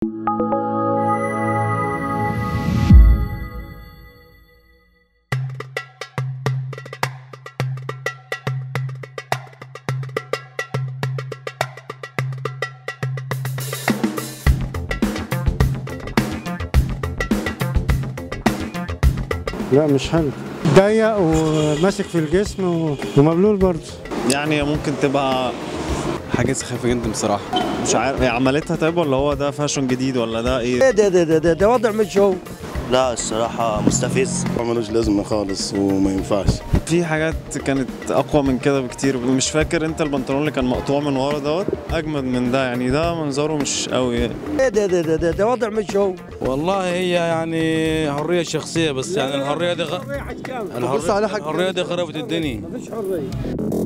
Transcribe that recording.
لا مش حلو ضيق وماسك في الجسم و- ومبلول برضه يعني ممكن تبقى حاجة سخيفة جدا بصراحة مش عارف هي عملتها طيب ولا هو ده فاشون جديد ولا ده ايه ده ده ده ده, ده وضع مش هو لا الصراحة مستفز ملوش لازمة خالص وما ينفعش في حاجات كانت اقوى من كده بكتير مش فاكر انت البنطلون اللي كان مقطوع من ورا دوت اجمد من ده يعني ده منظره مش قوي يعني. ده ده ده ده, ده وضع مش هو والله هي يعني حرية شخصية بس يعني الحرية دي غ... بص على حق- الحرية دي خربت الدنيا